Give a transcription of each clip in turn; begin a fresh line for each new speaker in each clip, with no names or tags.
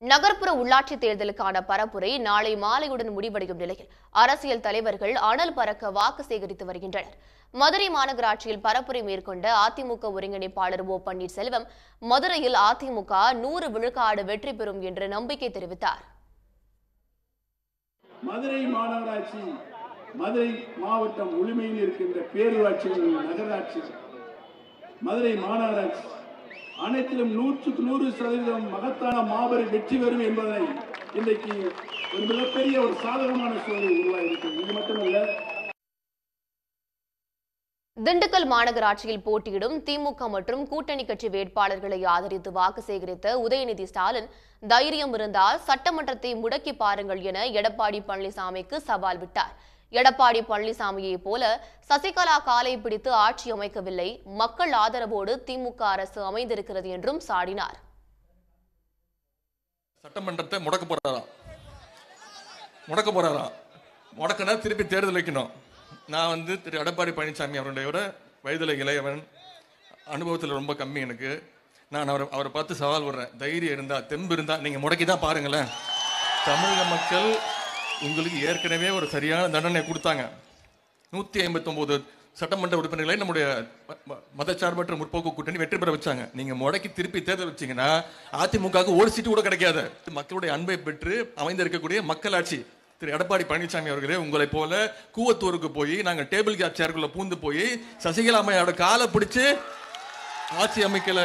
நகர்ப்புற உள்ளாட்சி தேர்தலுக்கான பரப்புரை நாளை மாலையுடன் முடிவடையும் நிலையில் அரசியல் தலைவர்கள் அனல் பறக்க வாக்கு சேகரித்து வருகின்றனர் மதுரை மாநகராட்சியில் பரப்புரை மேற்கொண்ட அதிமுக ஒருங்கிணைப்பாளர் ஓ பன்னீர்செல்வம் மதுரையில் அதிமுக நூறு விழுக்காடு வெற்றி பெறும் என்று நம்பிக்கை தெரிவித்தார்
மதுரை மாநகராட்சி மதுரை மாவட்டம் முழுமையில் இருக்கின்ற பேரூராட்சிகள் நகராட்சி மதுரை மாநகராட்சி அனைத்திலும் நூற்றுக்கு நூறு சதவீதம் மகத்தான மாபெரும் வெற்றி பெறும் என்பதை இன்றைக்கு ஒரு மிகப்பெரிய ஒரு சாதகமான சூழலை உருவாகியிருக்கு இது மட்டுமல்ல
திண்டுக்கல் மாநகராட்சியில் போட்டியிடும் திமுக மற்றும் கூட்டணி கட்சி வேட்பாளர்களை ஆதரித்து வாக்கு சேகரித்த உதயநிதி ஸ்டாலின் தைரியம் இருந்தால் சட்டமன்றத்தை முடக்கி பாருங்கள் என எடப்பாடி பழனிசாமிக்கு சவால் விட்டார் எடப்பாடி பழனிசாமியை போல சசிகலா காலை பிடித்து ஆட்சி அமைக்கவில்லை மக்கள் ஆதரவோடு திமுக அரசு அமைந்திருக்கிறது என்றும் சாடினார்
சட்டமன்றத்தை முடக்க போறாராம் முடக்க போறாராம் முடக்கினா திருப்பி தேர்தல் வைக்கணும் நான் வந்து திரு எடப்பாடி பழனிசாமி அவருடைய வயதில் இளையவன் அனுபவத்தில் ரொம்ப கம்மி எனக்கு நான் அவரை அவரை பார்த்து சவால் விடுறேன் தைரியம் இருந்தா தெம்பு இருந்தா நீங்க முடக்கி தான் பாருங்களேன் தமிழக மக்கள் உங்களுக்கு ஏற்கனவே ஒரு சரியான தண்டனை கொடுத்தாங்க நூற்றி ஐம்பத்தொம்போது சட்டமன்ற உறுப்பினர்களை நம்முடைய ம- ம- மதச்சார்பற்ற முற்போக்கு கூட்டணி வெற்றி பெற வச்சாங்க நீங்க முடக்கி திருப்பி தேர்தல் வச்சீங்கன்னா அதிமுகவுக்கு ஒரு சீட்டு கூட கிடைக்காது மக்களுடைய அன்பை பெற்று அமைந்திருக்கக்கூடிய மக்களாட்சி திரு எடப்பாடி பழனிசாமி அவர்களே உங்களை போல கூவத்தூருக்கு போய் நாங்கள் டேபிள் கேப் சேருக்குள்ள பூந்து போய் சசிகலா அம்மையோட காலை பிடிச்சு ஆட்சி அமைக்கல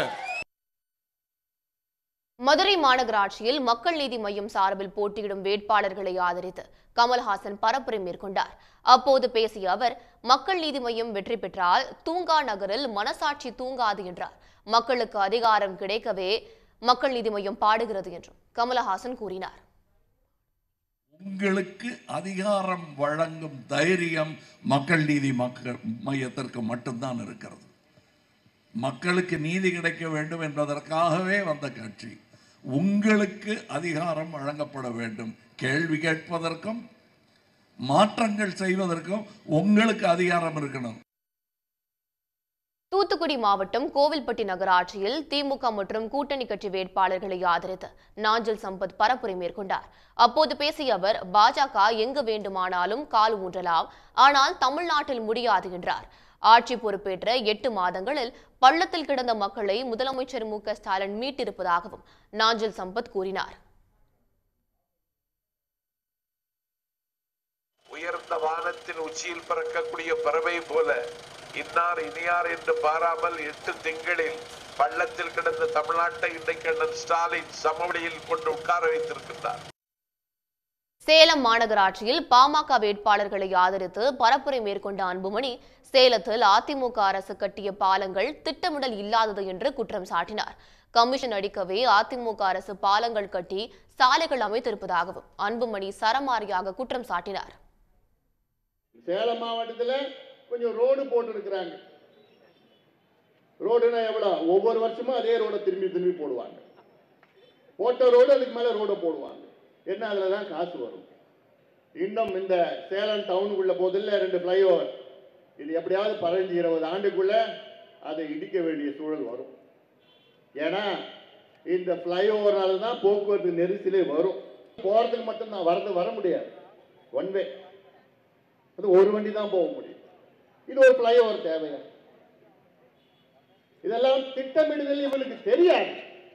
மதுரை மாநகராட்சியில் மக்கள் நீதி மய்யம் சார்பில் போட்டியிடும் வேட்பாளர்களை ஆதரித்து கமல்ஹாசன் பரப்புரை மேற்கொண்டார் அப்போது பேசிய அவர் மக்கள் நீதி மய்யம் வெற்றி பெற்றால் தூங்கா நகரில் மனசாட்சி தூங்காது என்றார் மக்களுக்கு அதிகாரம் கிடைக்கவே மக்கள் நீதி மய்யம் பாடுகிறது என்றும் கமலஹாசன் கூறினார்
உங்களுக்கு அதிகாரம் வழங்கும் தைரியம் மக்கள் நீதி மக்கள் மையத்திற்கு மட்டும்தான் இருக்கிறது மக்களுக்கு நீதி கிடைக்க வேண்டும் என்பதற்காகவே வந்த கட்சி உங்களுக்கு அதிகாரம் வழங்கப்பட வேண்டும் கேள்வி கேட்பதற்கும் மாற்றங்கள் செய்வதற்கும் உங்களுக்கு அதிகாரம் இருக்கணும்
தூத்துக்குடி மாவட்டம் கோவில்பட்டி நகராட்சியில் திமுக மற்றும் கூட்டணி கட்சி வேட்பாளர்களை ஆதரித்து நாஞ்சல் சம்பத் பரப்புரை மேற்கொண்டார் அப்போது பேசிய அவர் பாஜக எங்கு வேண்டுமானாலும் கால் ஊன்றலாம் ஆனால் தமிழ்நாட்டில் முடியாது என்றார் ஆட்சி பொறுப்பேற்ற எட்டு மாதங்களில் பள்ளத்தில் கிடந்த மக்களை முதலமைச்சர் மு க ஸ்டாலின் மீட்டிருப்பதாகவும் நாஞ்சல் சம்பத் கூறினார்
உயர்ந்த வானத்தின் உச்சியில் பறக்கக்கூடிய பறவை போல இன்னார் இனியார் என்று பாராமல் எட்டு திங்களில் பள்ளத்தில் கிடந்த தமிழ்நாட்டை இன்றைக்கு அண்ணன் ஸ்டாலின் சமவெளியில் கொண்டு உட்கார வைத்திருக்கின்றார்
சேலம் மாநகராட்சியில் பாமக வேட்பாளர்களை ஆதரித்து பரப்புரை மேற்கொண்ட அன்புமணி சேலத்தில் அதிமுக அரசு கட்டிய பாலங்கள் திட்டமிடல் இல்லாதது என்று குற்றம் சாட்டினார் கமிஷன் அடிக்கவே அதிமுக அரசு பாலங்கள் கட்டி சாலைகள் அமைத்திருப்பதாகவும் அன்புமணி சரமாரியாக குற்றம் சாட்டினார்
சேலம் மாவட்டத்தில் கொஞ்சம் ரோடு போட்டுருக்குறாங்க ரோடுனா எவ்வளோ ஒவ்வொரு வருஷமும் அதே ரோடை திரும்பி திரும்பி போடுவாங்க போட்ட ரோடு அதுக்கு மேலே ரோடை போடுவாங்க என்ன அதில் தான் காசு வரும் இன்னும் இந்த சேலம் டவுனுக்குள்ள போதில்ல ரெண்டு ஃப்ளைஓவர் இது எப்படியாவது பதினஞ்சு இருபது ஆண்டுக்குள்ள அதை இடிக்க வேண்டிய சூழல் வரும் ஏன்னா இந்த ஃப்ளைஓவர்னால தான் போக்குவரத்து நெரிசலே வரும் போகிறதுக்கு மட்டும்தான் வரது வர முடியாது ஒன் வே அது ஒரு வண்டி தான் போக முடியும் இது ஒரு ஃப்ளைஓவர் தேவையா இதெல்லாம் திட்டமிடுதல் இவனுக்கு தெரியாது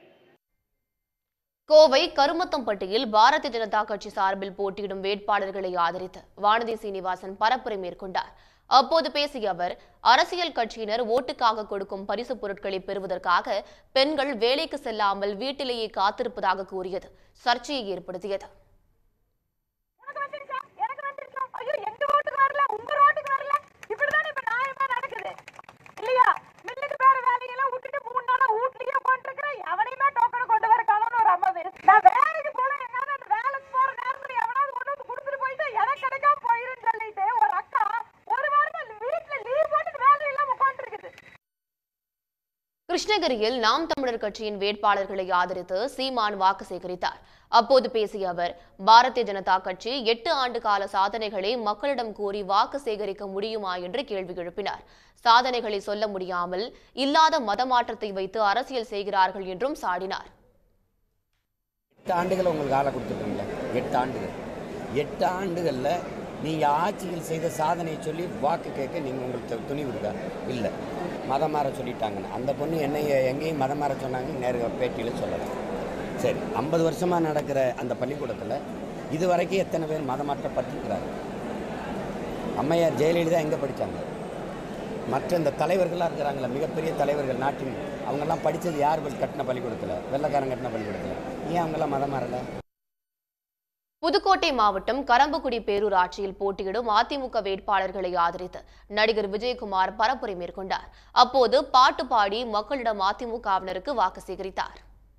கோவை கருமத்தம்பட்டியில் பாரதிய ஜனதா கட்சி சார்பில் போட்டியிடும் வேட்பாளர்களை ஆதரித்து வானதி சீனிவாசன் பரப்புரை மேற்கொண்டார் அப்போது பேசிய அவர் அரசியல் கட்சியினர் ஓட்டுக்காக கொடுக்கும் பரிசுப் பொருட்களை பெறுவதற்காக பெண்கள் வேலைக்கு செல்லாமல் வீட்டிலேயே காத்திருப்பதாக கூறியது சர்ச்சையை ஏற்படுத்தியது
உனக்கு வந்துருச்சா எனக்கு வந்துருச்சா ஐயோ எங்க ரோட்டுக்கு வரல உங்க ரோட்டுக்கு வரல இப்படிதான் இப்ப நியாயமா நடக்குது இல்லையா மில்லுக்கு வேற வேலையெல்லாம் விட்டுட்டு மூணு நாளா வீட்லயே உட்காந்துருக்கிறேன் எவனையுமே டோக்கன் கொண்டு வர காணும்னு ஒரு அம்மா பேரு நான் வேலைக்கு போல என்னால அந்த வேலைக்கு போற நேரத்துல எவனாவது கொண்டு வந்து கொடுத்துட்டு போயிட்டு எனக்கு கிடைக்காம போயிருன்னு சொல்லிட்டு ஒரு அக்கா ஒரு வாரமா வீட்டுல லீவ் போட்டுட்டு வேலை இல்லாம உட்காந்துருக்குது
கிருஷ்ணகிரியில் நாம் தமிழர் கட்சியின் வேட்பாளர்களை ஆதரித்து சீமான் வாக்கு சேகரித்தார் அப்போது பேசிய அவர் பாரதிய ஜனதா கட்சி எட்டு ஆண்டு கால சாதனைகளை மக்களிடம் கூறி வாக்கு சேகரிக்க முடியுமா என்று கேள்வி எழுப்பினார் சாதனைகளை சொல்ல முடியாமல் இல்லாத மதமாற்றத்தை வைத்து அரசியல் செய்கிறார்கள் என்றும் சாடினார்
எட்டு ஆண்டுகள் உங்களுக்கு ஆளை கொடுத்துருக்கீங்களே எட்டு ஆண்டுகள் எட்டு ஆண்டுகளில் நீங்கள் ஆட்சியில் செய்த சாதனையை சொல்லி வாக்கு கேட்க நீங்கள் உங்களுக்கு துணிவு இருக்கா இல்லை மதம் மாற சொல்லிட்டாங்கன்னு அந்த பொண்ணு என்னை எங்கேயும் மதம் மாற சொன்னாங்க நேரு பேட்டியில் சொல்லலாம் சரி ஐம்பது வருஷமாக நடக்கிற அந்த பள்ளிக்கூடத்தில் இது வரைக்கும் எத்தனை பேர் மதமாற்றப்பட்டிருக்கிறாங்க அம்மையார் ஜெயலலிதா எங்கே படித்தாங்க மற்ற இந்த தலைவர்களாக இருக்கிறாங்களே மிகப்பெரிய தலைவர்கள் நாட்டின் அவங்கெல்லாம் படித்தது யார் கட்டின பள்ளிக்கூடத்தில் வெள்ளக்காரன் கட்டின பள்ளிக்கூடத்தில் ஏன் அவங்கெல்லாம் மதம் மாறலை
புதுக்கோட்டை மாவட்டம் கரம்பக்குடி பேரூராட்சியில் போட்டியிடும் அதிமுக வேட்பாளர்களை ஆதரித்து நடிகர் விஜயகுமார் பரப்புரை மேற்கொண்டார் அப்போது பாட்டு பாடி மக்களிடம் அதிமுகவினருக்கு வாக்கு சேகரித்தார்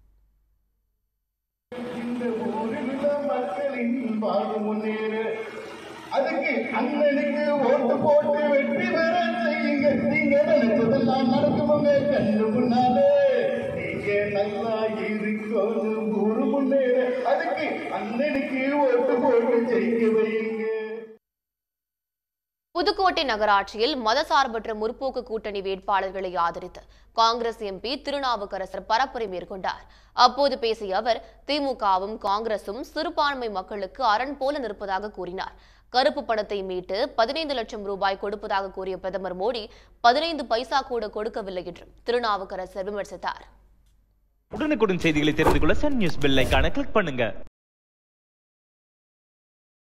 இந்த ஊரிலுள்ள மக்களின் வாழ்வு முன்னேற அதுக்கு அண்ணனுக்கு ஓட்டு போட்டு வெற்றி பெற செய்யுங்க நீங்க நினைச்சதெல்லாம் நடக்குமுங்க கண்ணு முன்னாலே நீங்க நல்லா இருக்கணும் ஊரு முன்னேற அதுக்கு அண்ணனுக்கு ஓட்டு போட்டு ஜெயிக்க வையுங்க
புதுக்கோட்டை நகராட்சியில் மதசார்பற்ற முற்போக்கு கூட்டணி வேட்பாளர்களை ஆதரித்து காங்கிரஸ் எம்பி திருநாவுக்கரசர் பரப்புரை மேற்கொண்டார் அப்போது பேசிய அவர் திமுகவும் காங்கிரசும் சிறுபான்மை மக்களுக்கு அரண் போல நிற்பதாக கூறினார் கருப்பு பணத்தை மீட்டு பதினைந்து லட்சம் ரூபாய் கொடுப்பதாக கூறிய பிரதமர் மோடி பதினைந்து பைசா கூட கொடுக்கவில்லை என்றும் திருநாவுக்கரசர் விமர்சித்தார்
உடனுக்குடன் செய்திகளை தெரிந்து கொள்ள சன் நியூஸ் பெல் ஐகானை கிளிக் பண்ணுங்க